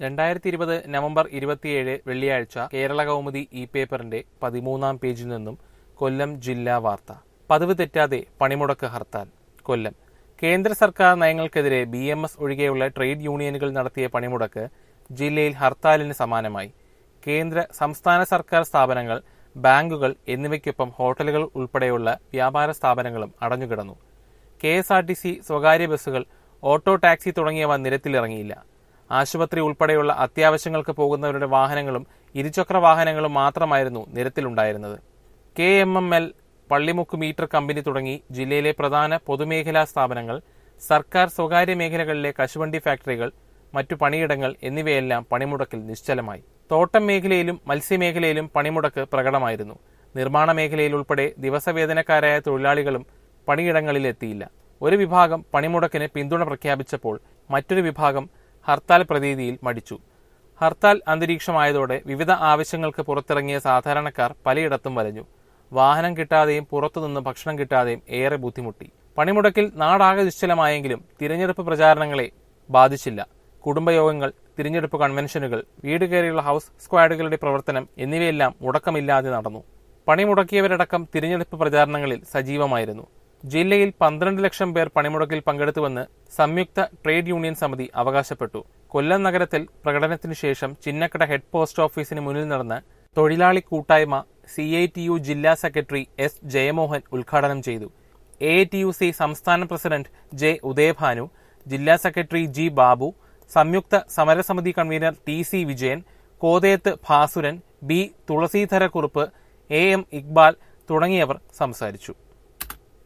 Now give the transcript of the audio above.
രണ്ടായിരത്തി ഇരുപത് നവംബർ ഇരുപത്തിയേഴ് വെള്ളിയാഴ്ച കേരള കൗമുദി ഇ പേപ്പറിന്റെ പതിമൂന്നാം പേജിൽ നിന്നും കൊല്ലം ജില്ലാ വാർത്ത പതിവ് തെറ്റാതെ പണിമുടക്ക് ഹർത്താൽ കൊല്ലം കേന്ദ്ര സർക്കാർ നയങ്ങൾക്കെതിരെ ബി എം എസ് ഒഴികെയുള്ള ട്രേഡ് യൂണിയനുകൾ നടത്തിയ പണിമുടക്ക് ജില്ലയിൽ ഹർത്താലിന് സമാനമായി കേന്ദ്ര സംസ്ഥാന സർക്കാർ സ്ഥാപനങ്ങൾ ബാങ്കുകൾ എന്നിവയ്ക്കൊപ്പം ഹോട്ടലുകൾ ഉൾപ്പെടെയുള്ള വ്യാപാര സ്ഥാപനങ്ങളും അടഞ്ഞുകിടന്നു K S R T C സ്വകാര്യ ബസ്സുകൾ ഓട്ടോ ടാക്സി തുടങ്ങിയവ നിരത്തിലിറങ്ങിയില്ല ആശുപത്രി ഉൾപ്പെടെയുള്ള അത്യാവശ്യങ്ങൾക്ക് പോകുന്നവരുടെ വാഹനങ്ങളും ഇരുചക്ര വാഹനങ്ങളും മാത്രമായിരുന്നു നിരത്തിലുണ്ടായിരുന്നത് K M M L Pallimukku meter company തുടങ്ങി ജില്ലയിലെ പ്രധാന പൊതുമേഖലാ സ്ഥാപനങ്ങൾ സർക്കാർ സ്വകാര്യ മേഖലകളിലെ കശുവണ്ടി ഫാക്ടറികൾ മറ്റു പണിയിടങ്ങൾ എന്നിവയെല്ലാം പണിമുടക്കിൽ നിശ്ചലമായി തോട്ടം മേഖലയിലും മത്സ്യമേഖലയിലും പണിമുടക്ക് പ്രകടമായിരുന്നു നിർമ്മാണ മേഖലയിൽ ഉൾപ്പെടെ ദിവസവേതനക്കാരായ തൊഴിലാളികളും പണിയിടങ്ങളിലെത്തിയില്ല ഒരു വിഭാഗം പണിമുടക്കിന് പിന്തുണ പ്രഖ്യാപിച്ചപ്പോൾ മറ്റൊരു വിഭാഗം ഹർത്താൽ പ്രതീതിയിൽ മടിച്ചു ഹർത്താൽ അന്തരീക്ഷമായതോടെ വിവിധ ആവശ്യങ്ങൾക്ക് പുറത്തിറങ്ങിയ സാധാരണക്കാർ പലയിടത്തും വലഞ്ഞു വാഹനം കിട്ടാതെയും പുറത്തുനിന്ന് ഭക്ഷണം കിട്ടാതെയും ഏറെ ബുദ്ധിമുട്ടി പണിമുടക്കിൽ നാടാകെ നിശ്ചലമായെങ്കിലും തിരഞ്ഞെടുപ്പ് പ്രചാരണങ്ങളെ ബാധിച്ചില്ല കുടുംബയോഗങ്ങൾ തിരഞ്ഞെടുപ്പ് കൺവെൻഷനുകൾ വീട് കയറിയുള്ള ഹൌസ് സ്ക്വാഡുകളുടെ പ്രവർത്തനം എന്നിവയെല്ലാം മുടക്കമില്ലാതെ നടന്നു പണിമുടക്കിയവരടക്കം തിരഞ്ഞെടുപ്പ് പ്രചാരണങ്ങളിൽ സജീവമായിരുന്നു ജില്ലയിൽ പന്ത്രണ്ട് ലക്ഷം പേർ പണിമുടക്കിൽ പങ്കെടുത്തുവെന്ന് സംയുക്ത ട്രേഡ് യൂണിയൻ സമിതി അവകാശപ്പെട്ടു കൊല്ലം നഗരത്തിൽ പ്രകടനത്തിനു ശേഷം ചിന്നക്കട ഹെഡ് പോസ്റ്റ് ഓഫീസിന് മുന്നിൽ നടന്ന തൊഴിലാളി കൂട്ടായ്മ സി ഐ ടി യു ജില്ലാ സെക്രട്ടറി എസ് ജയമോഹൻ ഉദ്ഘാടനം ചെയ്തു എ ടി യു സി സംസ്ഥാന പ്രസിഡന്റ് ജെ ഉദയഭാനു ജില്ലാ സെക്രട്ടറി ജി ബാബു സംയുക്ത സമരസമിതി convener T C Vijayan Kothayath Bhasuran B Thulaseedharakurup A M Iqbal തുടങ്ങിയവർ സംസാരിച്ചു